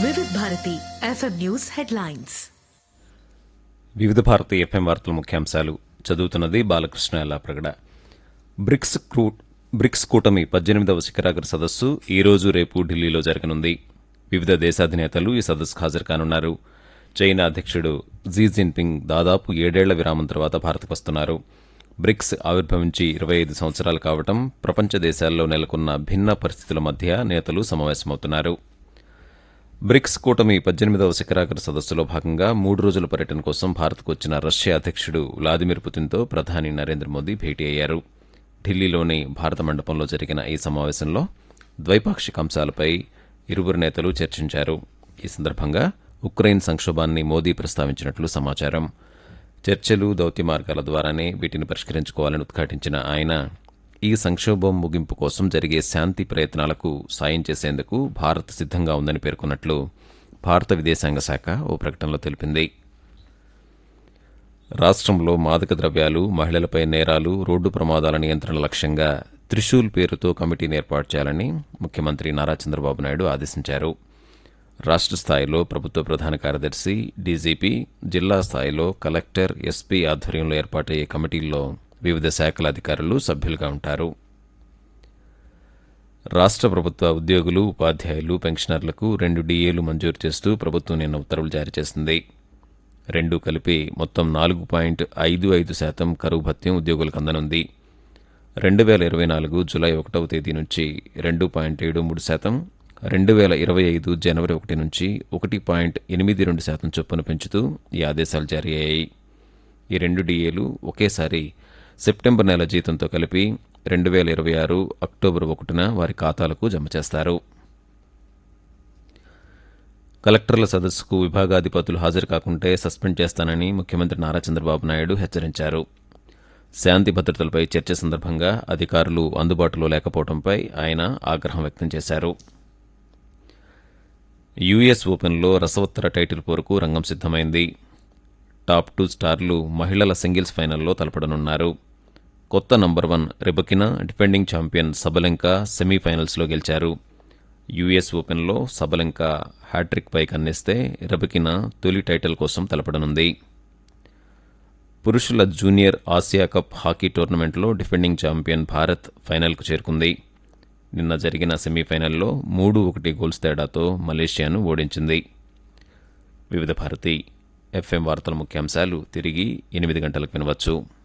వివిధ Bharati FM news headlines వివిధ Bharati FM వార్తల ముఖ్యాంశాలు చదువుతున్నది బాలకృష్ణ ఎల్లాప్రగడ బ్రిక్స్ క్రూ బ్రిక్స్ కూటమి పద్దెనిమిదవ శిఖరాగ్ర సదస్సు ఈ రోజు రేపు ఢిల్లీలో జరగనుంది వివిధ దేశాధినేతలు ఈ సదస్సుకు హాజరు కానున్నారు చైనా అధ్యక్షుడు జీ జిన్పింగ్ దాదాపు ఏడేళ్ల విరామం తర్వాత భారత్కు వస్తున్నారు బ్రిక్స్ ఆవిర్భవించి ఇరవై ఐదు సంవత్సరాలు కావటం ప్రపంచ దేశాల్లో నెలకొన్న భిన్న పరిస్థితుల మధ్య నేతలు సమావేశమవుతున్నారు బ్రిక్స్ కూటమి పద్దెనిమిదవ శిఖరాగ్ర సదస్సులో భాగంగా మూడు రోజుల పర్యటన కోసం భారత్కు వచ్చిన రష్యా అధ్యక్షుడు వ్లాదిమిర్ పుతిన్తో ప్రధాని నరేంద్ర మోదీ భేటీ అయ్యారు ఢిల్లీలోని భారత మండపంలో జరిగిన ఈ సమావేశంలో ద్వైపాక్షిక అంశాలపై ఇరువురు నేతలు చర్చించారు ఈ సందర్భంగా ఉక్రెయిన్ సంక్షోభాన్ని మోదీ ప్రస్తావించినట్లు సమాచారం చర్చలు దౌత్య మార్గాల ద్వారానే వీటిని పరిష్కరించుకోవాలని ఉద్ఘాటించిన ఆయన ఈ సంక్షోభం ముగింపు కోసం జరిగే శాంతి ప్రయత్నాలకు సాయం చేసేందుకు భారత్ సిద్ధంగా ఉందని పేర్కొన్నట్లు భారత విదేశాంగ శాఖ ఓ ప్రకటనలో తెలిపింది రాష్ట్రంలో మాదక ద్రవ్యాలు మహిళలపై నేరాలు రోడ్డు ప్రమాదాల నియంత్రణ లక్ష్యంగా త్రిశూల్ పేరుతో కమిటీని ఏర్పాటు చేయాలని ముఖ్యమంత్రి నారా చంద్రబాబు నాయుడు ఆదేశించారు రాష్ట్ర స్థాయిలో ప్రభుత్వ ప్రధాన కార్యదర్శి డీజీపీ జిల్లా స్థాయిలో కలెక్టర్ ఎస్పీ ఆధ్వర్యంలో ఏర్పాటయ్యే కమిటీల్లో వివిధ శాఖల అధికారులు సభ్యులుగా ఉంటారు రాష్ట్ర ప్రభుత్వ ఉద్యోగులు ఉపాధ్యాయులు పెన్షనర్లకు రెండు డీఏలు మంజూరు చేస్తూ ప్రభుత్వం నిన్న ఉత్తర్వులు జారీ చేసింది రెండు కలిపి మొత్తం నాలుగు పాయింట్ ఐదు ఐదు శాతం కరువు భత్యం ఉద్యోగులకు అందనుంది రెండు వేల ఇరవై నాలుగు జులై ఒకటవ తేదీ నుంచి రెండు పాయింట్ ఏడు మూడు శాతం రెండు వేల ఇరవై ఐదు జనవరి ఒకటి నుంచి ఒకటి పాయింట్ ఎనిమిది రెండు శాతం చొప్పున పెంచుతూ ఈ ఆదేశాలు జారీ అయ్యాయి ఈ రెండు డీఏలు ఒకేసారి సెప్టెంబర్ నెల జీతంతో కలిపి రెండు వేల ఇరవై ఆరు అక్టోబర్ ఒకటిన వారి ఖాతాలకు జమ చేస్తారు కలెక్టర్ల సదస్సుకు విభాగాధిపతులు హాజరు కాకుంటే సస్పెండ్ చేస్తానని ముఖ్యమంత్రి నారా చంద్రబాబు నాయుడు హెచ్చరించారు శాంతి భద్రతలపై చర్చ సందర్భంగా అధికారులు అందుబాటులో లేకపోవడంపై ఆయన ఆగ్రహం వ్యక్తం చేశారు యుఎస్ ఓపెన్లో రసవత్తర టైటిల్ పోరుకు రంగం సిద్దమైంది టాప్ టూ స్టార్లు మహిళల సింగిల్స్ ఫైనల్లో తలపడనున్నారు కొత్త number one Rybakina defending champion Sabalenka సెమీఫైనల్స్లో గెలిచారు యుఎస్ ఓపెన్లో సబలెంక హ్యాట్రిక్ పై కన్నేస్తే రెబకినా తొలి టైటిల్ కోసం తలపడనుంది పురుషుల జూనియర్ ఆసియా కప్ హాకీ టోర్నమెంట్లో డిఫెండింగ్ ఛాంపియన్ భారత్ ఫైనల్కు చేరుకుంది నిన్న జరిగిన సెమీఫైనల్లో మూడు ఒకటి గోల్స్ తేడాతో మలేషియాను ఓడించింది వివిధ భారతి ఎఫ్ఎం వార్తల ముఖ్యాంశాలు తిరిగి ఎనిమిది గంటలకు వినవచ్చు